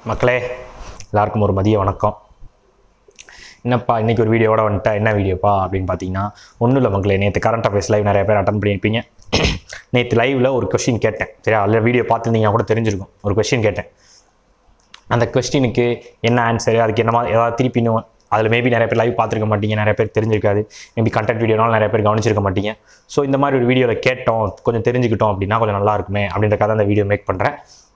மக்களே எல்லாருக்கும் ஒரு மதிய வணக்கம் என்னப்பா இன்னைக்கு ஒரு வீடியோவோட வந்துட்டேன் என்ன வீடியோப்பா அப்படின்னு பார்த்தீங்கன்னா ஒன்றும் இல்லை மக்களே நேற்று கரண்ட் அஃபேர்ஸ் லைவ் நிறைய பேர் அட்டன் பண்ணியிருப்பீங்க நேற்று லைவில் ஒரு கொஸ்டின் கேட்டேன் சரியா அதில் வீடியோ பார்த்துருந்தீங்கன்னா கூட தெரிஞ்சிருக்கும் ஒரு கொஸ்டின் கேட்டேன் அந்த கொஸ்டினுக்கு என்ன ஆன்சர் அதுக்கு என்ன மாதிரி ஏதாவது திருப்பி இன்னும் அதில் மேபி நிறைய பேர் லைவ் பார்த்துருக்க மாட்டீங்க நிறைய பேர் தெரிஞ்சிருக்காது மேபி கண்டென்ட் வீடியோனாலும் நிறைய பேர் கவனிச்சிருக்க மாட்டீங்க ஸோ இந்த மாதிரி ஒரு வீடியோவில் கேட்டோம் கொஞ்சம் தெரிஞ்சுக்கிட்டோம் அப்படின்னா கொஞ்சம் நல்லா இருக்குமே அப்படின்றக்காக அந்த வீடியோ மேக் பண்ணுறேன்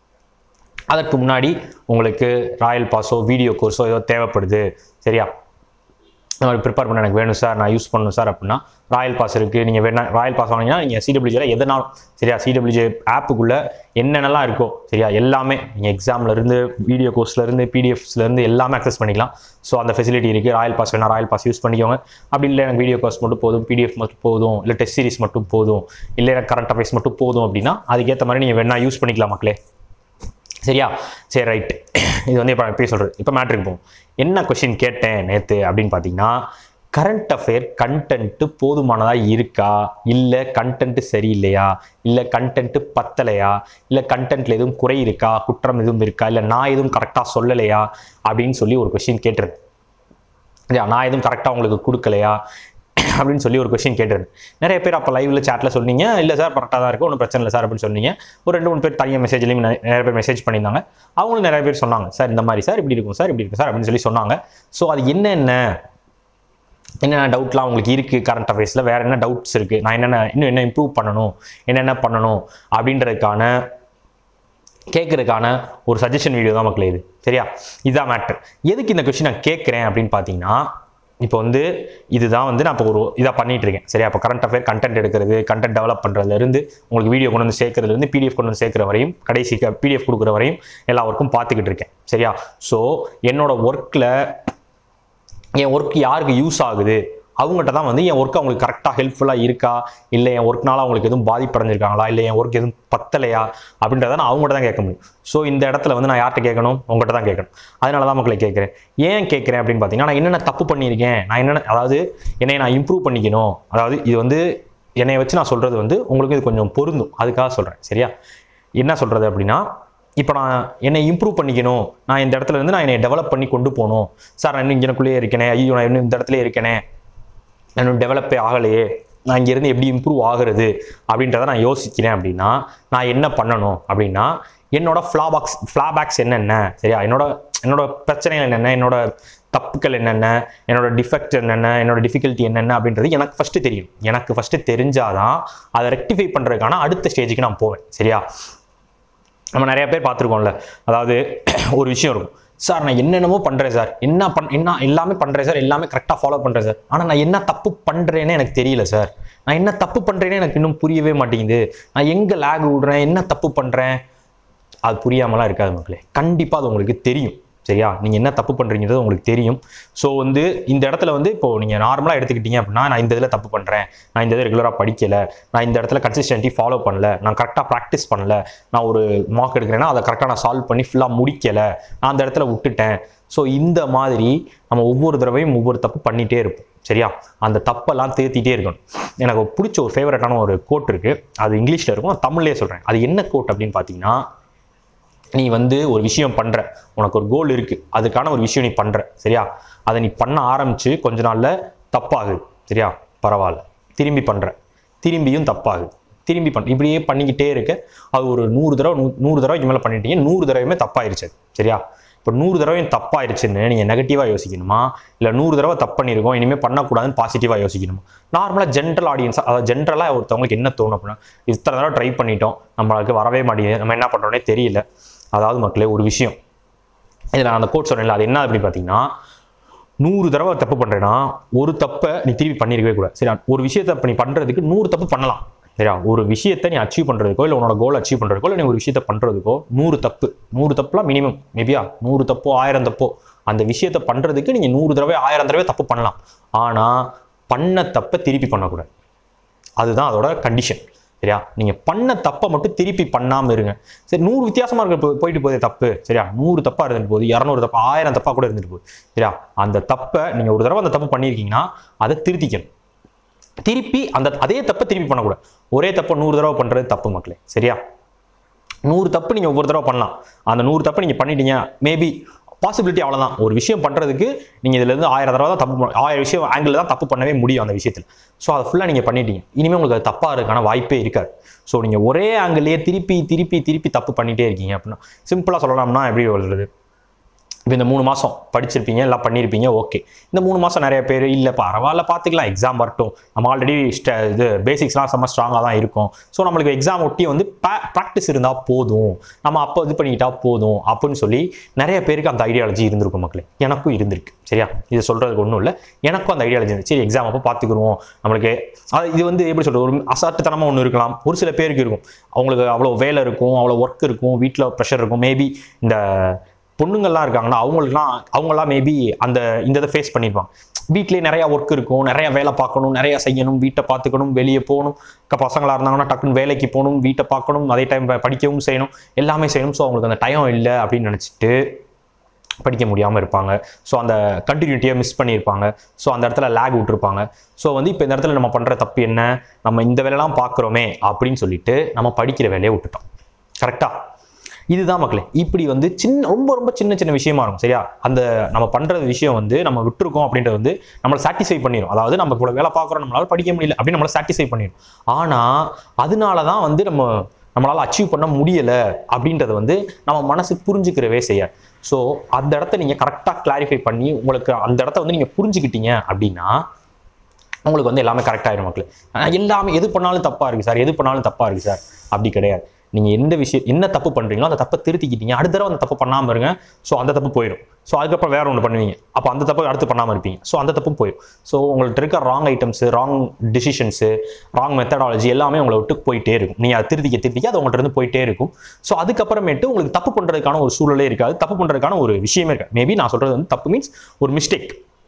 அதற்கு முன்னாடி உங்களுக்கு ராயல் பாஸோ வீடியோ கோர்ஸோ ஏதோ தேவைப்படுது சரியா இந்த மாதிரி ப்ரிப்பேர் பண்ண எனக்கு வேணும் சார் நான் யூஸ் பண்ணணும் சார் அப்படின்னா ராயல் பாஸ் இருக்குது நீங்கள் வேணா ராயல் பாஸ் வாங்கினீங்கன்னா நீங்கள் சிடபிள்யூஜியில் எதனாலும் சரியா சிடபிள்யூஜி ஆப்புக்குள்ளே என்னென்னலாம் இருக்கோ சரியா எல்லாமே நீங்கள் எக்ஸாம்லேருந்து வீடியோ கோர்ஸ்லேருந்து பிடிஎஃப்ஸ்லேருந்து எல்லாமே அக்சஸ் பண்ணிக்கலாம் ஸோ அந்த ஃபெசிலிட்டி இருக்குது ராயல் பாஸ் வேணா ராயல் பாஸ் யூஸ் பண்ணிக்கோங்க அப்படி இல்லை எனக்கு வீடியோ கோர்ஸ் மட்டும் போதும் பிடிஎஃப் மட்டும் போதும் இல்லை டெஸ்ட் சீரிஸ் மட்டும் போதும் இல்லை எனக்கு கரண்ட் அஃபேர்ஸ் மட்டும் போதும் அப்படின்னா அதுக்கேற்ற மாதிரி நீங்கள் வேணா யூஸ் பண்ணிக்கலாம் மக்களே சரியா சரி ரைட்டு இது வந்து இப்போ எப்படி சொல்கிறது இப்போ மேட்ருக்கு போவோம் என்ன கொஷின் கேட்டேன் நேற்று அப்படின்னு பார்த்தீங்கன்னா கரண்ட் அஃபேர் கண்டென்ட்டு போதுமானதாக இருக்கா இல்லை கண்டென்ட்டு சரியில்லையா இல்லை கண்டென்ட்டு பத்தலையா இல்லை கண்டென்ட்டில் எதுவும் குறை இருக்கா குற்றம் எதுவும் இருக்கா இல்லை நான் எதுவும் கரெக்டாக சொல்லலையா அப்படின்னு சொல்லி ஒரு கொஷின் கேட்டிருந்தேன் இல்லையா நான் எதுவும் கரெக்டாக உங்களுக்கு கொடுக்கலையா அப்படின்னு சொல்லி ஒரு கொஷின் கேட்டிருந்தேன் நிறைய பேர் அப்போ லைவ்ல சேட்ல சொன்னீங்க இல்லை சார் கரெக்டாக தான் இருக்கும் ஒன்றும் பிரச்சனை இல்லை சார் அப்படின்னு சொன்னீங்க ஒரு ரெண்டு மூணு பேர் தனியாக மெசேஜ்லையும் நிறைய பேர் மெசேஜ் பண்ணியிருந்தாங்க அவங்களும் நிறைய பேர் சொன்னாங்க சார் இந்த மாதிரி சார் இப்படி இருக்கும் சார் இப்படி இருக்கும் சார் அப்படின்னு சொல்லி சொன்னாங்க ஸோ அது என்னென்ன என்னென்ன டவுட்லாம் உங்களுக்கு இருக்குது கரண்ட் அஃபேர்ஸில் வேறு என்ன டவுட்ஸ் இருக்குது நான் என்னென்ன இன்னும் என்ன இம்ப்ரூவ் பண்ணணும் என்னென்ன பண்ணணும் அப்படின்றதுக்கான கேட்கறதுக்கான ஒரு சஜஷன் வீடியோ தான் மக்களே இது சரியா இதுதான் மேட்ரு எதுக்கு இந்த கொஸ்டின் நான் கேட்குறேன் அப்படின்னு பார்த்தீங்கன்னா இப்போ வந்து இதுதான் வந்து நான் இப்போ ஒரு இதாக பண்ணிட்டு இருக்கேன் சரியா இப்போ கரண்ட் அஃபேர் கண்டென்ட் எடுக்கிறது கண்டென்ட் டெவலப் பண்ணுறதுலேருந்து உங்களுக்கு வீடியோ கொண்டு வந்து சேர்க்கறதுலேருந்து பிடிஎஃப் கொண்டு வந்து சேர்க்குற வரையும் கடைசி பிடிஎஃப் கொடுக்குற வரையும் எல்லா ஒர்க்கும் பார்த்துக்கிட்டு இருக்கேன் சரியா ஸோ என்னோட ஒர்க்கில் என் ஒர்க் யாருக்கு யூஸ் ஆகுது அவங்ககிட்ட தான் வந்து என் ஒர்க் அவங்களுக்கு கரெக்டாக ஹெல்ப்ஃபுல்லாக இருக்கா இல்லை என் ஒர்க்னால அவங்களுக்கு எதுவும் பாதிப்படைஞ்சிருக்காங்களா இல்லை என் ஒர்க் எதுவும் பத்தலையா அப்படின்றத நான் அவங்ககிட்ட தான் கேட்க முடியும் ஸோ இந்த இடத்துல வந்து நான் யார்கிட்ட கேட்கணும் உங்கள்கிட்ட தான் கேட்கணும் அதனால தான் மக்களை கேட்குறேன் ஏன் கேட்குறேன் அப்படின்னு பார்த்தீங்கன்னா நான் என்னென்ன தப்பு பண்ணியிருக்கேன் நான் என்னென்ன அதாவது என்னை நான் இம்ப்ரூவ் பண்ணிக்கணும் அதாவது இது வந்து என்னை வச்சு நான் சொல்கிறது வந்து உங்களுக்கு இது கொஞ்சம் பொருந்தும் அதுக்காக சொல்கிறேன் சரியா என்ன சொல்கிறது அப்படின்னா இப்போ நான் என்னை இம்ப்ரூவ் பண்ணிக்கணும் நான் இந்த இடத்துல இருந்து நான் என்னை டெவலப் பண்ணி கொண்டு போகணும் சார் நான் இன்னும் இங்கனக்குள்ளேயே இருக்கேனே ஐயோ நான் இன்னும் இந்த இடத்துல இருக்கேனே நான் இன்னும் டெவலப்பே ஆகலையே நான் இங்கேருந்து எப்படி இம்ப்ரூவ் ஆகுறது அப்படின்றத நான் யோசிக்கிறேன் அப்படின்னா நான் என்ன பண்ணணும் அப்படின்னா என்னோட ஃப்ளாபாக்ஸ் ஃப்ளாபேக்ஸ் என்னென்ன சரியா என்னோட என்னோட பிரச்சனைகள் என்னென்ன என்னோட தப்புக்கள் என்னென்ன என்னோட டிஃபெக்ட் என்னென்ன என்னோட டிஃபிகல்ட்டி என்னென்ன அப்படின்றது எனக்கு ஃபஸ்ட்டு தெரியும் எனக்கு ஃபஸ்ட்டு தெரிஞ்சாதான் அதை ரெக்டிஃபை பண்ணுறதுக்கான அடுத்த ஸ்டேஜுக்கு நான் போவேன் சரியா நம்ம நிறைய பேர் பார்த்துருக்கோம்ல அதாவது ஒரு விஷயம் இருக்கும் சார் நான் என்னென்னமோ பண்ணுறேன் சார் என்ன பண் என்ன எல்லாமே பண்ணுறேன் சார் எல்லாமே கரெக்டாக ஃபாலோ பண்ணுறேன் சார் ஆனால் நான் என்ன தப்பு பண்ணுறேன்னு எனக்கு தெரியல சார் நான் என்ன தப்பு பண்ணுறேன்னு எனக்கு இன்னும் புரியவே மாட்டேங்குது நான் எங்கே லேக் விடுறேன் என்ன தப்பு பண்ணுறேன் அது புரியாமலாம் இருக்காது மக்களே கண்டிப்பாக அது உங்களுக்கு தெரியும் சரியா நீங்கள் என்ன தப்பு பண்ணுறீங்கிறது உங்களுக்கு தெரியும் ஸோ வந்து இந்த இடத்துல வந்து இப்போது நீங்கள் நார்மலாக எடுத்துக்கிட்டீங்க அப்படின்னா நான் இந்த இதில் தப்பு பண்ணுறேன் நான் இந்த இதை ரெகுலராக படிக்கலை நான் இந்த இடத்துல கன்சிஸ்டன்ட்டி ஃபாலோ பண்ணல நான் கரெக்டாக ப்ராக்டிஸ் பண்ணல நான் ஒரு மார்க் எடுக்கிறேன்னா அதை கரெக்டாக நான் சால்வ் பண்ணி ஃபுல்லாக முடிக்கலை நான் அந்த இடத்துல விட்டுட்டேன் ஸோ இந்த மாதிரி நம்ம ஒவ்வொரு தடவையும் ஒவ்வொரு தப்பு பண்ணிகிட்டே இருப்போம் சரியா அந்த தப்பெல்லாம் தேத்திட்டே இருக்கணும் எனக்கு பிடிச்ச ஒரு ஃபேவரட்டான ஒரு கோட் இருக்குது அது இங்கிலீஷில் இருக்கும் நான் தமிழ்லேயே சொல்கிறேன் அது என்ன கோட் அப்படின்னு பார்த்தீங்கன்னா நீ வந்து ஒரு விஷயம் பண்ணுற உனக்கு ஒரு கோல் இருக்குது அதுக்கான ஒரு விஷயம் நீ பண்ணுற சரியா அதை நீ பண்ண ஆரம்பித்து கொஞ்ச நாளில் தப்பாகுது சரியா பரவாயில்ல திரும்பி பண்ணுற திரும்பியும் தப்பாகுது திரும்பி பண்ண இப்படியே பண்ணிக்கிட்டே இருக்க அது ஒரு நூறு தடவை நூ நூறு தடவைக்கு மேலே பண்ணிட்டீங்க நூறு தடவையுமே தப்பாயிருச்சு அது. சரியா இப்போ நூறு தடவையும் தப்பாயிருச்சுன்னு நீங்கள் நெகட்டிவாக யோசிக்கணுமா இல்லை நூறு தடவை தப்பு பண்ணியிருக்கோம் இனிமேல் பண்ணக்கூடாதுன்னு பாசிட்டிவாக யோசிக்கணுமா நார்மலாக ஜென்ரல் ஆடியன்ஸ் அதாவது ஜென்ரலாக ஒருத்தவங்களுக்கு என்ன தோணும் அப்படின்னா இத்தனை தடவை ட்ரை பண்ணிட்டோம் நம்மளுக்கு வரவே மாட்டேங்குது நம்ம என்ன பண்ணுறோன்னே தெரியல அதாவது மக்களே ஒரு விஷயம் இதில் நான் அந்த கோட் சொன்னேன்ல அது என்ன அப்படின்னு பார்த்தீங்கன்னா நூறு தடவை தப்பு பண்ணுறேன்னா ஒரு தப்பை நீ திருப்பி பண்ணியிருக்கவே கூடாது சரியா ஒரு விஷயத்தை இப்ப நீ பண்ணுறதுக்கு நூறு தப்பு பண்ணலாம் சரியா ஒரு விஷயத்தை நீ அச்சீவ் பண்ணுறதுக்கோ இல்லை உன்னோட கோல் அச்சீவ் பண்ணுறதுக்கோ இல்லை நீ ஒரு விஷயத்தை பண்ணுறதுக்கோ நூறு தப்பு நூறு தப்புலாம் மினிமம் மேபியா நூறு தப்போ ஆயிரம் தப்போ அந்த விஷயத்தை பண்ணுறதுக்கு நீங்கள் நூறு தடவை ஆயிரம் தடவை தப்பு பண்ணலாம் ஆனால் பண்ண தப்பை திருப்பி பண்ணக்கூடாது அதுதான் அதோட கண்டிஷன் சரியா நீங்கள் பண்ண தப்பை மட்டும் திருப்பி பண்ணாமல் இருங்க சரி நூறு வித்தியாசமாக இருக்க போ- போயிட்டு போதே தப்பு சரியா நூறு தப்பாக இருந்துட்டு போகுது இரநூறு தப்பு ஆயிரம் தப்பாக கூட இருந்துட்டு போகுது சரியா அந்த தப்பை நீங்கள் ஒரு தடவை அந்த தப்பு பண்ணியிருக்கீங்கன்னா அதை திருத்திக்கணும் திருப்பி அந்த அதே தப்பை திருப்பி பண்ணக்கூடாது ஒரே தப்பை நூறு தடவை பண்ணுறது தப்பு மக்களே சரியா நூறு தப்பு நீங்கள் ஒவ்வொரு தடவை பண்ணலாம் அந்த நூறு தப்பு நீங்கள் பண்ணிட்டீங்க மேபி பாசிபிலிட்டி அவ்வளோதான் ஒரு விஷயம் பண்ணுறதுக்கு நீங்கள் இதுலேருந்து ஆயிரம் தடவை தான் தப்பு பண்ண- ஆயிரம் விஷயம் ஆங்கிள் தான் தப்பு பண்ணவே முடியும் அந்த விஷயத்தில் ஸோ அதை ஃபுல்லாக நீங்கள் பண்ணிட்டீங்க இனிமேல் உங்களுக்கு அது தப்பாக இருக்கான வாய்ப்பே இருக்காது ஸோ நீங்கள் ஒரே ஆங்கிள்லேயே திருப்பி திருப்பி திருப்பி தப்பு பண்ணிகிட்டே இருக்கீங்க அப்படின்னா சிம்பிளாக சொல்லலாம்னா எப்படி சொல்கிறது இப்போ இந்த மூணு மாதம் படிச்சிருப்பீங்க எல்லாம் பண்ணியிருப்பீங்க ஓகே இந்த மூணு மாதம் நிறைய பேர் இல்லை பரவாயில்ல பார்த்துக்கலாம் எக்ஸாம் வரட்டும் நம்ம ஆல்ரெடி இது பேசிக்ஸ்லாம் செம்ம ஸ்ட்ராங்காக தான் இருக்கும் ஸோ நம்மளுக்கு எக்ஸாம் ஒட்டி வந்து ப்ராக்டிஸ் இருந்தால் போதும் நம்ம அப்போ இது பண்ணிக்கிட்டா போதும் அப்படின்னு சொல்லி நிறைய பேருக்கு அந்த ஐடியாலஜி இருந்திருக்கும் மக்களே எனக்கும் இருந்திருக்கு சரியா இது சொல்கிறதுக்கு ஒன்றும் இல்லை எனக்கும் அந்த ஐடியாலஜி இருந்துச்சு சரி எக்ஸாம் அப்போ பார்த்துக்குருவோம் நம்மளுக்கு அது இது வந்து எப்படி சொல்கிறது ஒரு அசாட்டுத்தனமாக ஒன்று இருக்கலாம் ஒரு சில பேருக்கு இருக்கும் அவங்களுக்கு அவ்வளோ வேலை இருக்கும் அவ்வளோ ஒர்க் இருக்கும் வீட்டில் ப்ரெஷர் இருக்கும் மேபி இந்த பொண்ணுங்கள்லாம் இருக்காங்கன்னா அவங்களுக்குலாம் அவங்களாம் மேபி அந்த இந்த இதை ஃபேஸ் பண்ணியிருப்பாங்க வீட்லேயே நிறையா ஒர்க் இருக்கும் நிறைய வேலை பார்க்கணும் நிறையா செய்யணும் வீட்டை பார்த்துக்கணும் வெளியே போகணும் க- பசங்களா இருந்தாங்கன்னா டக்குன்னு வேலைக்கு போகணும் வீட்டை பார்க்கணும் அதே டைம் படிக்கவும் செய்யணும் எல்லாமே செய்யணும் ஸோ அவங்களுக்கு அந்த டைம் இல்லை அப்படின்னு நினச்சிட்டு படிக்க முடியாமல் இருப்பாங்க ஸோ அந்த கண்டினியூட்டியை மிஸ் பண்ணியிருப்பாங்க ஸோ அந்த இடத்துல லேக் விட்டுருப்பாங்க ஸோ வந்து இப்போ இந்த இடத்துல நம்ம பண்ணுற தப்பு என்ன நம்ம இந்த வேலைலாம் பார்க்குறோமே அப்படின்னு சொல்லிட்டு நம்ம படிக்கிற வேலையை விட்டுட்டோம் கரெக்டாக இதுதான் மக்களே இப்படி வந்து சின்ன ரொம்ப ரொம்ப சின்ன சின்ன விஷயமா இருக்கும் சரியா அந்த நம்ம பண்ற விஷயம் வந்து நம்ம விட்டுருக்கோம் அப்படின்றது வந்து நம்மளை சாட்டிஸ்ஃபை பண்ணிடும் அதாவது நம்ம கூட வேலை பார்க்குறோம் நம்மளால படிக்க முடியல அப்படின்னு நம்மளை சாட்டிஸ்ஃபை பண்ணிடும் ஆனா அதனால தான் வந்து நம்ம நம்மளால அச்சீவ் பண்ண முடியல அப்படின்றத வந்து நம்ம மனசு புரிஞ்சுக்கிறவே செய்ய ஸோ அந்த இடத்த நீங்க கரெக்டாக கிளாரிஃபை பண்ணி உங்களுக்கு அந்த இடத்த வந்து நீங்க புரிஞ்சுக்கிட்டீங்க அப்படின்னா உங்களுக்கு வந்து எல்லாமே கரெக்ட் ஆயிரும் மக்கள் ஆனா எல்லாமே எது பண்ணாலும் தப்பா இருக்கு சார் எது பண்ணாலும் தப்பா இருக்கு சார் அப்படி கிடையாது நீங்க எந்த விஷயம் என்ன தப்பு பண்றீங்களோ அந்த தப்பை திருத்திக்கிட்டீங்க அடுத்த தடவை அந்த தப்பு பண்ணாம இருங்க ஸோ அந்த தப்பு போயிடும் ஸோ அதுக்கப்புறம் வேற ஒன்று பண்ணுவீங்க அப்போ அந்த தப்பு அடுத்து பண்ணாம இருப்பீங்க ஸோ அந்த தப்பும் போயிடும் ஸோ உங்கள்ட்ட இருக்க wrong items wrong decisions wrong methodology எல்லாமே உங்களை விட்டு போயிட்டே இருக்கும் நீங்க அதை திருத்திக்க திருத்திக்க அது உங்கள்ட்ட இருந்து போயிட்டே இருக்கும் ஸோ அதுக்கப்புறமேட்டு உங்களுக்கு தப்பு பண்றதுக்கான ஒரு சூழலே இருக்காது தப்பு பண்றதுக்கான ஒரு விஷயமே இருக்காது மேபி நான் சொல்றது வந்து தப்பு மீன்ஸ் ஒரு மிஸ்டேக்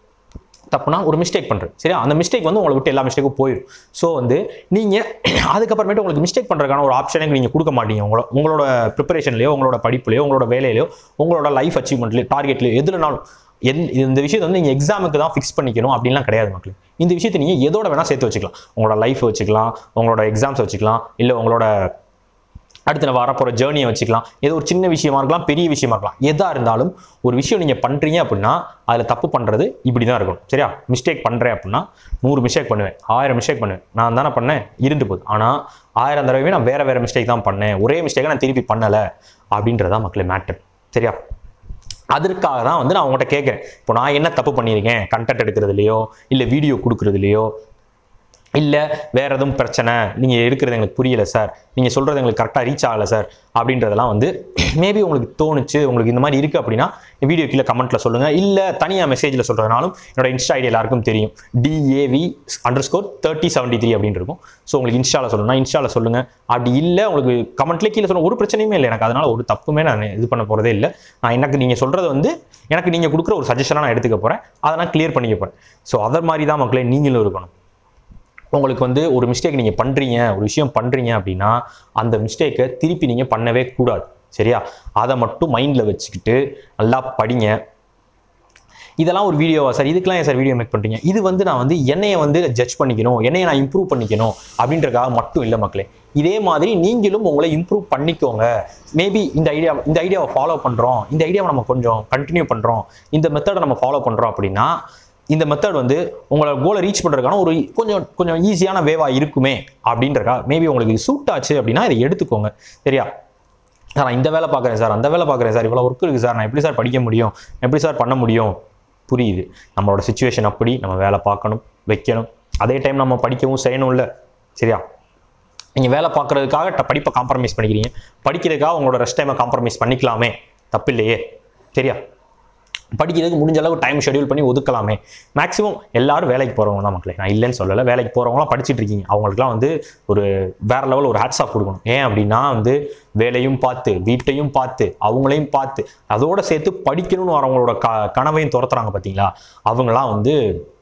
தப்புனா ஒரு மிஸ்டேக் பண்ணுறது சரியா அந்த மிஸ்டேக் வந்து உங்களை விட்டு எல்லா மிஸ்டேக்கும் போயிடும் ஸோ வந்து நீங்கள் அதுக்கப்புறமேட்டு உங்களுக்கு மிஸ்டேக் பண்ணுறதுக்கான ஒரு ஆப்ஷனே நீங்கள் கொடுக்க மாட்டீங்க உங்களோட உங்களோட ப்ரிப்பரேஷன்லையோ உங்களோட படிப்புலையோ உங்களோட வேலையிலையோ உங்களோட லைஃப் அச்சீவ்மெண்ட்லையோ டார்கெட்லையோ எதுலனாலும் எந் இந்த விஷயத்தை வந்து நீங்கள் எக்ஸாமுக்கு தான் ஃபிக்ஸ் பண்ணிக்கணும் அப்படின்லாம் கிடையாது மக்களே இந்த விஷயத்தை நீங்கள் எதோட வேணால் சேர்த்து வச்சுக்கலாம் உங்களோட லைஃப் வச்சுக்கலாம் உங்களோட எக்ஸாம்ஸ் வச்சுக்கலாம் இல்லை உங்களோட அடுத்து நான் வரப்போகிற ஜேர்னியை வச்சுக்கலாம் ஏதோ ஒரு சின்ன விஷயமா இருக்கலாம் பெரிய விஷயமா இருக்கலாம் எதா இருந்தாலும் ஒரு விஷயம் நீங்கள் பண்ணுறீங்க அப்படின்னா அதில் தப்பு பண்ணுறது இப்படி தான் இருக்கணும் சரியா மிஸ்டேக் பண்ணுறேன் அப்படின்னா நூறு மிஸ்டேக் பண்ணுவேன் ஆயிரம் மிஸ்டேக் பண்ணுவேன் நான் தானே பண்ணேன் இருந்து போகுது ஆனால் ஆயிரம் தடவையுமே நான் வேற வேற மிஸ்டேக் தான் பண்ணேன் ஒரே மிஸ்டேக்கை நான் திருப்பி பண்ணலை அப்படின்றதான் மக்களே மேட்டர் சரியா அதற்காக தான் வந்து நான் உங்கள்கிட்ட கேட்குறேன் இப்போ நான் என்ன தப்பு பண்ணியிருக்கேன் கண்டென்ட் எடுக்கிறதுலையோ இல்லை வீடியோ கொடுக்குறதுலையோ இல்லை வேற எதுவும் பிரச்சனை நீங்கள் எடுக்கிறது எங்களுக்கு புரியல சார் நீங்கள் சொல்கிறது எங்களுக்கு கரெக்டாக ரீச் ஆகலை சார் அப்படின்றதெல்லாம் வந்து மேபி உங்களுக்கு தோணுச்சு உங்களுக்கு இந்த மாதிரி இருக்குது அப்படின்னா வீடியோ கீழே கமெண்ட்டில் சொல்லுங்கள் இல்லை தனியாக மெசேஜில் சொல்கிறதுனாலும் என்னோட இன்ஸ்டா ஐடி எல்லாருக்கும் தெரியும் DAV underscore thirty seventy three அப்படின்னு இருக்கும் ஸோ உங்களுக்கு இன்ஸ்டாவில் சொல்லணும்னா இன்ஸ்டாவில் சொல்லுங்கள் அப்படி இல்லை உங்களுக்கு கமெண்ட்லேயே கீழே சொல்ல ஒரு பிரச்சனையுமே இல்லை எனக்கு அதனால் ஒரு தப்புமே நான் இது பண்ண போகிறதே இல்லை நான் எனக்கு நீங்கள் சொல்கிறது வந்து எனக்கு நீங்கள் கொடுக்குற ஒரு சஜஷனாக நான் எடுத்துக்க போகிறேன் அதை நான் கிளியர் பண்ணிக்க போகிறேன் ஸோ அதர் மாதிரி தான் மக்களே நீங்களும் இருக்கணும் உங்களுக்கு வந்து ஒரு மிஸ்டேக் நீங்கள் பண்ணுறீங்க ஒரு விஷயம் பண்ணுறீங்க அப்படின்னா அந்த மிஸ்டேக்கை திருப்பி நீங்கள் பண்ணவே கூடாது சரியா அதை மட்டும் மைண்டில் வச்சுக்கிட்டு நல்லா படிங்க இதெல்லாம் ஒரு வீடியோவா சார் இதுக்கெல்லாம் ஏன் சார் வீடியோ மேக் பண்ணுறீங்க இது வந்து நான் வந்து என்னைய வந்து ஜட்ஜ் பண்ணிக்கணும் என்னைய நான் இம்ப்ரூவ் பண்ணிக்கணும் அப்படின்றக்காக மட்டும் இல்லை மக்களே இதே மாதிரி நீங்களும் உங்களை இம்ப்ரூவ் பண்ணிக்கோங்க மேபி இந்த ஐடியா இந்த ஐடியாவை ஃபாலோ பண்ணுறோம் இந்த ஐடியாவை நம்ம கொஞ்சம் கண்டினியூ பண்ணுறோம் இந்த மெத்தடை நம்ம ஃபாலோ பண்ணுறோம் அப்படின்னா இந்த மெத்தட் வந்து உங்களோட கோலை ரீச் பண்ணுறதுக்கான ஒரு கொஞ்சம் கொஞ்சம் ஈஸியான வேவா இருக்குமே அப்படின்றக்கா மேபி உங்களுக்கு சூட் ஆச்சு அப்படின்னா இதை எடுத்துக்கோங்க சரியா சார் நான் இந்த வேலை பார்க்குறேன் சார் அந்த வேலை பார்க்குறேன் சார் இவ்வளோ ஒர்க் இருக்குது சார் நான் எப்படி சார் படிக்க முடியும் எப்படி சார் பண்ண முடியும் புரியுது நம்மளோட சுச்சுவேஷன் அப்படி நம்ம வேலை பார்க்கணும் வைக்கணும் அதே டைம் நம்ம படிக்கவும் செய்யணும்ல சரியா நீங்கள் வேலை பார்க்குறதுக்காக ட- படிப்பை காம்ப்ரமைஸ் பண்ணிக்கிறீங்க படிக்கிறதுக்காக உங்களோட ரெஸ்ட் டைமை காம்ப்ரமைஸ் பண்ணிக்கலாமே தப்பில்லையே சரியா படிக்கிறதுக்கு முடிஞ்ச அளவுக்கு டைம் ஷெட்யூல் பண்ணி ஒதுக்கலாமே மேக்ஸிமம் எல்லாரும் வேலைக்கு போகிறவங்க தான் மக்களே நான் இல்லைன்னு சொல்லலை வேலைக்கு போகிறவங்களாம் படிச்சிட்டு இருக்கீங்க அவங்களுக்குலாம் வந்து ஒரு வேற லெவல் ஒரு ஹேட்ஸ் ஆஃப் கொடுக்கணும் ஏன் அப்படின்னா வந்து வேலையும் பார்த்து வீட்டையும் பார்த்து அவங்களையும் பார்த்து அதோட சேர்த்து படிக்கணும்னு வரவங்களோட க கனவையும் துரத்துறாங்க பார்த்தீங்களா அவங்களாம் வந்து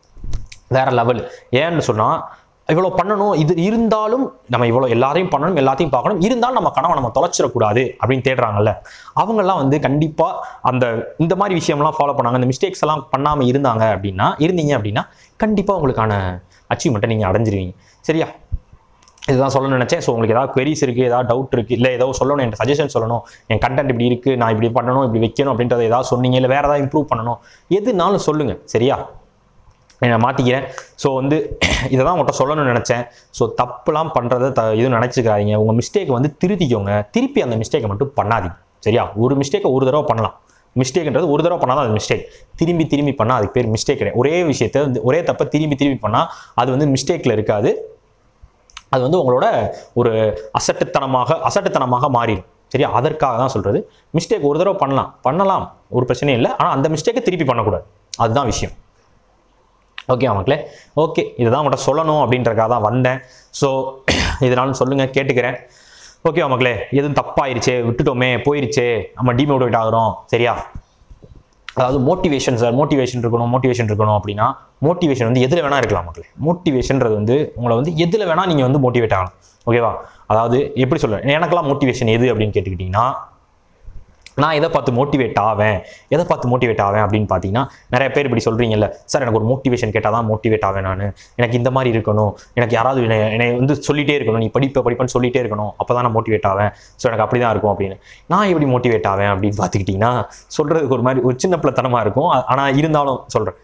வேற லெவல் ஏன்னு சொன்னால் இவ்வளோ பண்ணணும் இது இருந்தாலும் நம்ம இவ்வளோ எல்லாரையும் பண்ணணும் எல்லாத்தையும் பார்க்கணும் இருந்தாலும் நம்ம கனவை நம்ம தொலைச்சிடக்கூடாது அப்படின்னு தேடுறாங்கல்ல அவங்கெல்லாம் வந்து கண்டிப்பாக அந்த இந்த மாதிரி விஷயம்லாம் ஃபாலோ பண்ணாங்க இந்த மிஸ்டேக்ஸ் எல்லாம் பண்ணாமல் இருந்தாங்க அப்படின்னா இருந்தீங்க அப்படின்னா கண்டிப்பாக உங்களுக்கான அச்சீவ்மெண்ட்டை நீங்கள் அடைஞ்சிருவீங்க சரியா இதுதான் சொல்லணும்னு நினச்சேன் ஸோ உங்களுக்கு ஏதாவது queries இருக்குது ஏதாவது டவுட் இருக்குது இல்லை ஏதோ சொல்லணும் என் சஜஷன் சொல்லணும் என் கண்டென்ட் இப்படி இருக்குது நான் இப்படி பண்ணணும் இப்படி வைக்கணும் அப்படின்றத ஏதாவது சொன்னீங்க இல்லை வேறு ஏதாவது இம்ப்ரூவ் பண்ணணும் எதுனாலும் சொல்லுங்கள் சரியா நான் மாற்றிக்கிறேன் ஸோ வந்து இதை தான் உங்கள்கிட்ட சொல்லணும்னு நினச்சேன் ஸோ தப்புலாம் பண்ணுறத த எதுவும் நினச்சிக்காதீங்க உங்கள் மிஸ்டேக்கை வந்து திருத்திக்கோங்க திருப்பி அந்த மிஸ்டேக்கை மட்டும் பண்ணாதீங்க சரியா ஒரு மிஸ்டேக்கை ஒரு தடவை பண்ணலாம் மிஸ்டேக்ன்றது ஒரு தடவை பண்ணால் தான் அது மிஸ்டேக் திரும்பி திரும்பி பண்ணால் அதுக்கு பேர் மிஸ்டேக் கிடையாது ஒரே விஷயத்தை வந்து ஒரே தப்பை திரும்பி திரும்பி பண்ணால் அது வந்து மிஸ்டேக்கில் இருக்காது அது வந்து உங்களோட ஒரு அசட்டுத்தனமாக அசட்டுத்தனமாக மாறிடும் சரியா அதற்காக தான் சொல்கிறது மிஸ்டேக் ஒரு தடவை பண்ணலாம் பண்ணலாம் ஒரு பிரச்சனையும் இல்லை ஆனால் அந்த மிஸ்டேக்கை திருப்பி பண்ணக்கூடாது அதுதான் விஷயம் ஓகே மக்களே ஓகே இதுதான் உங்கள்கிட்ட சொல்லணும் அப்படின்றக்காக தான் வந்தேன் ஸோ இதனாலும் சொல்லுங்கள் கேட்டுக்கிறேன் ஓகே மக்களே எதுவும் தப்பாயிருச்சே விட்டுட்டோமே போயிருச்சே நம்ம டிமோட்டிவேட் ஆகுறோம் சரியா அதாவது மோட்டிவேஷன் சார் மோட்டிவேஷன் இருக்கணும் மோட்டிவேஷன் இருக்கணும் அப்படின்னா மோட்டிவேஷன் வந்து எதில் வேணா இருக்கலாம் மக்களே மோட்டிவேஷன்றது வந்து உங்களை வந்து எதில் வேணா நீங்கள் வந்து மோட்டிவேட் ஆகலாம் ஓகேவா அதாவது எப்படி சொல்கிறேன் எனக்கெல்லாம் மோட்டிவேஷன் எது அப்படின்னு கேட்டுக்கிட்டிங்கன்னா நான் எதை பார்த்து மோட்டிவேட் ஆவேன் எதை பார்த்து மோட்டிவேட் ஆவேன் அப்படின்னு பார்த்தீங்கன்னா நிறைய பேர் இப்படி சொல்கிறீங்கல்ல சார் எனக்கு ஒரு மோட்டிவேஷன் கேட்டால் தான் மோட்டிவேட் ஆவேன் நான் எனக்கு இந்த மாதிரி இருக்கணும் எனக்கு யாராவது என்னை என்னை வந்து சொல்லிட்டே இருக்கணும் நீ படிப்ப படிப்பேன்னு சொல்லிட்டே இருக்கணும் அப்போ தான் நான் மோட்டிவேட் ஆவேன் ஸோ எனக்கு அப்படி தான் இருக்கும் அப்படின்னு நான் எப்படி மோட்டிவேட் ஆவேன் அப்படின்னு பார்த்துக்கிட்டிங்கன்னா சொல்கிறதுக்கு ஒரு மாதிரி ஒரு சின்ன பிள்ளைத்தனமாக இருக்கும் ஆனால் இருந்தாலும் சொல்கிறேன்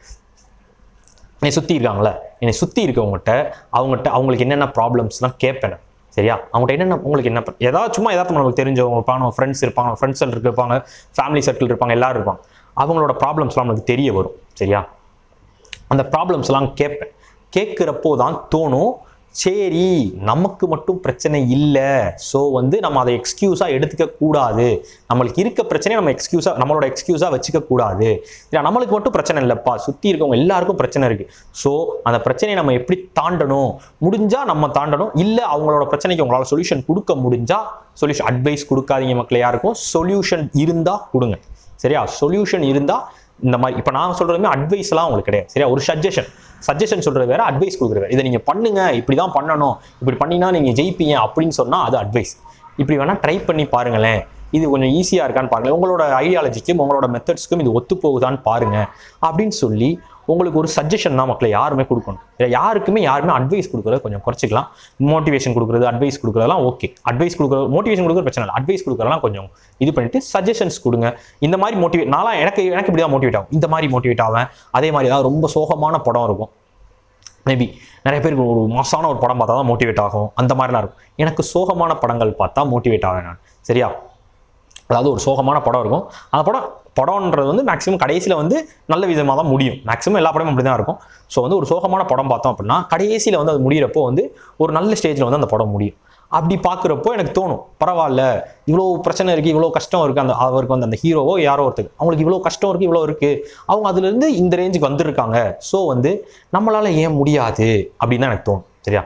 என்னை சுற்றி இருக்காங்களே என்னை சுற்றி இருக்கவங்ககிட்ட அவங்ககிட்ட அவங்களுக்கு என்னென்ன ப்ராப்ளம்ஸ்லாம் கேட்பேன் நான். சரியா அவங்ககிட்ட என்னென்ன உங்களுக்கு என்ன ப- ஏதாவது சும்மா ஏதாவது நம்மளுக்கு தெரிஞ்சவங்க இருப்பாங்க நம்ம ஃப்ரெண்ட்ஸ் இருப்பாங்க ஃப்ரெண்ட்ஸ் சர்க்கிள் இருப்பாங்க ஃபேமிலி சர்க்கிள் இருப்பாங்க எல்லாரும் இருப்பாங்க அவங்களோட ப்ராப்ளம்ஸ்லாம் நம்மளுக்கு தெரிய வரும் சரியா அந்த ப்ராப்ளம்ஸ்லாம் கேட்பேன் கேட்குறப்போ தான் தோணும் சரி நமக்கு மட்டும் பிரச்சனை இல்லை ஸோ வந்து நம்ம அதை எக்ஸ்கியூஸாக எடுத்துக்க கூடாது நம்மளுக்கு இருக்க பிரச்சனையை நம்ம எக்ஸ்கியூஸாக நம்மளோட எக்ஸ்கியூஸாக வச்சுக்க கூடாது இல்லை நம்மளுக்கு மட்டும் பிரச்சனை இல்லைப்பா சுற்றி இருக்கவங்க எல்லாருக்கும் பிரச்சனை இருக்குது ஸோ அந்த பிரச்சனையை நம்ம எப்படி தாண்டணும் முடிஞ்சால் நம்ம தாண்டணும் இல்லை அவங்களோட பிரச்சனைக்கு உங்களால் சொல்யூஷன் கொடுக்க முடிஞ்சா சொல்யூஷன் அட்வைஸ் கொடுக்காதீங்க மக்கள் யாருக்கும் சொல்யூஷன் இருந்தால் கொடுங்க சரியா சொல்யூஷன் இருந்தால் இந்த மாதிரி இப்போ நான் சொல்கிறதுமே அட்வைஸ்லாம் உங்களுக்கு கிடையாது சரியா ஒரு சஜஷன் சஜஷன் சொல்கிறது வேற அட்வைஸ் கொடுக்குறது வேற இதை நீங்கள் பண்ணுங்க இப்படி தான் பண்ணணும் இப்படி பண்ணினா நீங்கள் ஜெயிப்பீங்க அப்படின்னு சொன்னால் அது அட்வைஸ் இப்படி வேணால் ட்ரை பண்ணி பாருங்களேன் இது கொஞ்சம் ஈஸியாக இருக்கான்னு பாருங்களேன் உங்களோட ஐடியாலஜிக்கும் உங்களோட மெத்தட்ஸ்க்கும் இது ஒத்து போகுதான்னு பாருங்க அப்படின்னு சொல்லி உங்களுக்கு ஒரு சஜஷன் தான் மக்களை யாருமே கொடுக்கணும் இல்லை யாருக்குமே யாருமே அட்வைஸ் கொடுக்குறத கொஞ்சம் குறைச்சிக்கலாம் மோட்டிவேஷன் கொடுக்குறது அட்வைஸ் கொடுக்குறதெல்லாம் ஓகே அட்வைஸ் கொடுக்குறது மோட்டிவேஷன் கொடுக்குறது பிரச்சனை இல்லை அட்வைஸ் கொடுக்குறதெல்லாம் கொஞ்சம் இது பண்ணிட்டு சஜஷன்ஸ் கொடுங்க இந்த மாதிரி மோட்டிவேட் நான்லாம் எனக்கு எனக்கு இப்படி தான் மோட்டிவேட் ஆகும் இந்த மாதிரி மோட்டிவேட் ஆவேன் அதே மாதிரி ஏதாவது ரொம்ப சோகமான படம் இருக்கும் மேபி நிறைய பேருக்கு ஒரு மாசான ஒரு படம் பார்த்தா தான் மோட்டிவேட் ஆகும் அந்த மாதிரிலாம் இருக்கும் எனக்கு சோகமான படங்கள் பார்த்தா மோட்டிவேட் ஆவேன் நான் சரியா அதாவது ஒரு சோகமான படம் இருக்கும் அந்த படம் படம்ன்றது வந்து மேக்ஸிமம் கடைசியில் வந்து நல்ல விதமாக தான் முடியும் மேக்ஸிமம் எல்லா படமும் அப்படி தான் இருக்கும் ஸோ வந்து ஒரு சோகமான படம் பார்த்தோம் அப்படின்னா கடைசியில் வந்து அது முடியிறப்போ வந்து ஒரு நல்ல ஸ்டேஜில் வந்து அந்த படம் முடியும் அப்படி பார்க்குறப்போ எனக்கு தோணும் பரவாயில்ல இவ்வளோ பிரச்சனை இருக்குது இவ்வளோ கஷ்டம் இருக்குது அந்த அவருக்கு வந்து அந்த ஹீரோவோ யாரோ ஒருத்தருக்கு அவங்களுக்கு இவ்வளோ கஷ்டம் இருக்குது இவ்வளோ இருக்குது அவங்க அதுலேருந்து இந்த ரேஞ்சுக்கு வந்திருக்காங்க ஸோ வந்து நம்மளால் ஏன் முடியாது அப்படின்னு தான் எனக்கு தோணும் சரியா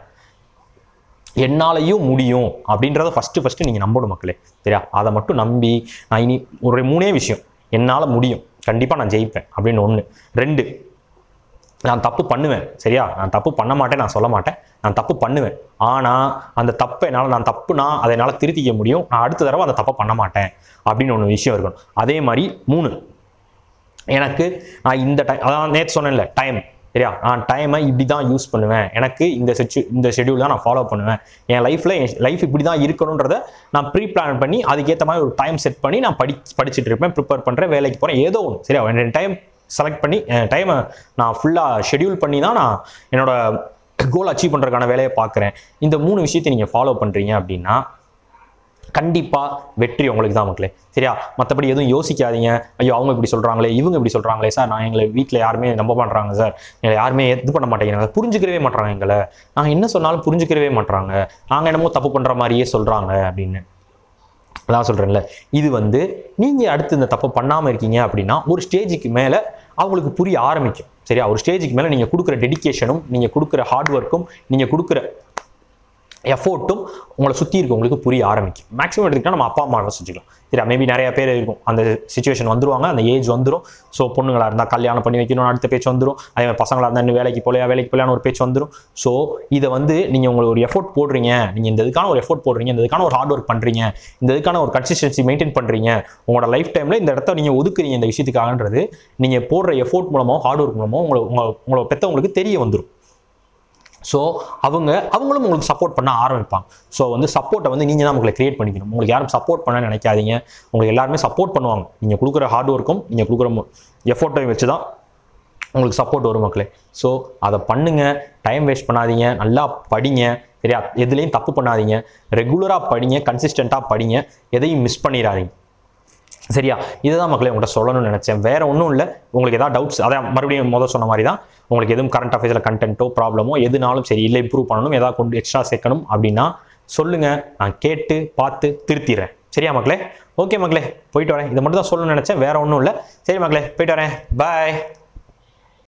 என்னாலையும் முடியும் அப்படின்றத ஃபஸ்ட்டு ஃபஸ்ட்டு நீங்கள் நம்பணும் மக்களே சரியா அதை மட்டும் நம்பி நான் இனி ஒரு மூணே விஷயம் என்னால் முடியும் கண்டிப்பாக நான் ஜெயிப்பேன் அப்படின்னு ஒன்று ரெண்டு நான் தப்பு பண்ணுவேன் சரியா நான் தப்பு பண்ண மாட்டேன் நான் சொல்ல மாட்டேன் நான் தப்பு பண்ணுவேன் ஆனால் அந்த தப்பை என்னால் நான் தப்புனா அதை என்னால் திருத்திக்க முடியும் நான் அடுத்த தடவை அந்த தப்பை பண்ண மாட்டேன் அப்படின்னு ஒன்று விஷயம் இருக்கணும் அதே மாதிரி மூணு எனக்கு நான் இந்த டைம் அதான் நேற்று சொன்னேன்ல டைம் சரியா நான் டைமை இப்படி தான் யூஸ் பண்ணுவேன் எனக்கு இந்த செச்சு இந்த ஷெடியூல் தான் நான் ஃபாலோ பண்ணுவேன் என் லைஃப்பில் என் லைஃப் இப்படி தான் இருக்கணுன்றத நான் ப்ரீ பிளான் பண்ணி அதுக்கேற்ற மாதிரி ஒரு டைம் செட் பண்ணி நான் படி படிச்சுட்டு இருப்பேன் ப்ரிப்பேர் பண்ணுறேன் வேலைக்கு போகிறேன் ஏதோ ஒன்று சரியா என் டைம் செலக்ட் பண்ணி என் டைமை நான் ஃபுல்லாக ஷெடியூல் பண்ணி தான் நான் என்னோட கோல் அச்சீவ் பண்ணுறதுக்கான வேலையை பார்க்குறேன் இந்த மூணு விஷயத்தை நீங்கள் ஃபாலோ பண்ணுறீங்க அப்படின்னா கண்டிப்பாக வெற்றி உங்களுக்கு தான் மக்களே சரியா மற்றபடி எதுவும் யோசிக்காதீங்க ஐயோ அவங்க இப்படி சொல்கிறாங்களே இவங்க இப்படி சொல்கிறாங்களே சார் நான் எங்களை வீட்டில் யாருமே நம்ப மாட்றாங்க சார் எங்களை யாருமே இது பண்ண மாட்டேங்கிறாங்க புரிஞ்சுக்கிறவே மாட்றாங்க எங்களை நாங்கள் என்ன சொன்னாலும் புரிஞ்சுக்கிறவே மாட்றாங்க நாங்கள் என்னமோ தப்பு பண்ணுற மாதிரியே சொல்கிறாங்க அப்படின்னு அதான் சொல்கிறேன்ல இது வந்து நீங்கள் அடுத்து இந்த தப்பு பண்ணாமல் இருக்கீங்க அப்படின்னா ஒரு ஸ்டேஜுக்கு மேலே அவங்களுக்கு புரிய ஆரம்பிக்கும் சரியா ஒரு ஸ்டேஜுக்கு மேலே நீங்கள் கொடுக்குற டெடிகேஷனும் நீங்கள் கொடுக்குற ஹார்ட் ஒர்க்கும் நீங்கள் கொடுக்குற எஃபோர்ட்டும் உங்களை சுற்றி இருக்கவங்களுக்கு புரிய ஆரம்பிக்கும் மேக்ஸிமம் எடுத்துக்கிட்டா நம்ம அப்பா அம்மா வச்சுக்கலாம் சரி மேபி நிறைய பேர் இருக்கும் அந்த சுச்சுவேஷன் வந்துருவாங்க அந்த ஏஜ் வந்துடும் ஸோ பொண்ணுங்களா இருந்தால் கல்யாணம் பண்ணி வைக்கணும் அடுத்த பேச்சு வந்துடும் அதே மாதிரி பசங்களாக இருந்தால் இன்னும் வேலைக்கு போலையா வேலைக்கு போலையான்னு ஒரு பேச்சு வந்துடும் ஸோ இதை வந்து நீங்கள் உங்களுக்கு ஒரு எஃபோர்ட் போடுறீங்க நீங்கள் இந்த இதுக்கான ஒரு எஃபோர்ட் போடுறீங்க இந்த இதுக்கான ஒரு ஹார்ட் ஒர்க் பண்ணுறீங்க இந்த இதுக்கான ஒரு கன்சிஸ்டன்சி மெயின்டைன் பண்ணுறீங்க உங்களோட லைஃப் டைமில் இந்த இடத்த நீங்கள் ஒதுக்குறீங்க இந்த விஷயத்துக்காகன்றது நீங்கள் போடுற எஃபோர்ட் மூலமோ ஹார்ட் ஒர்க் மூலமோ உங்களை உங்களை உங்களை பெற்றவங்களுக்கு தெரிய வந்துடும் ஸோ அவங்க அவங்களும் உங்களுக்கு சப்போர்ட் பண்ண ஆரம்பிப்பாங்க ஸோ வந்து சப்போர்ட்டை வந்து நீங்கள் தான் உங்களை கிரியேட் பண்ணிக்கணும் உங்களுக்கு யாரும் சப்போர்ட் பண்ண நினைக்காதீங்க உங்களுக்கு எல்லாருமே சப்போர்ட் பண்ணுவாங்க நீங்கள் கொடுக்குற ஹார்ட் ஒர்க்கும் நீங்கள் கொடுக்குற எஃபோர்ட்டையும் வச்சு தான் உங்களுக்கு சப்போர்ட் வரும் மக்களே ஸோ அதை பண்ணுங்க டைம் வேஸ்ட் பண்ணாதீங்க நல்லா படிங்க சரியா எதுலேயும் தப்பு பண்ணாதீங்க ரெகுலராக படிங்க கன்சிஸ்டண்ட்டாக படிங்க எதையும் மிஸ் பண்ணிடாதீங்க சரியா இதுதான் மக்களே உங்கள்கிட்ட சொல்லணும்னு நினச்சேன் வேற ஒன்றும் இல்லை உங்களுக்கு ஏதாவது டவுட்ஸ் அதான் மறுபடியும் முதல் சொன்ன மாதிரி தான் உங்களுக்கு எதுவும் கரண்ட் அஃபேர்ஸில் கண்டென்ட்டோ ப்ராப்ளமோ எதுனாலும் சரி இல்லை இம்ப்ரூவ் பண்ணணும் ஏதாவது கொண்டு எக்ஸ்ட்ரா சேர்க்கணும் அப்படின்னா சொல்லுங்க நான் கேட்டு பார்த்து திருத்திடுறேன் சரியா மக்களே ஓகே மக்களே போயிட்டு வரேன் இதை மட்டும் தான் சொல்லணும்னு நினச்சேன் வேற ஒன்றும் இல்லை சரி மக்களே போயிட்டு வரேன் பாய்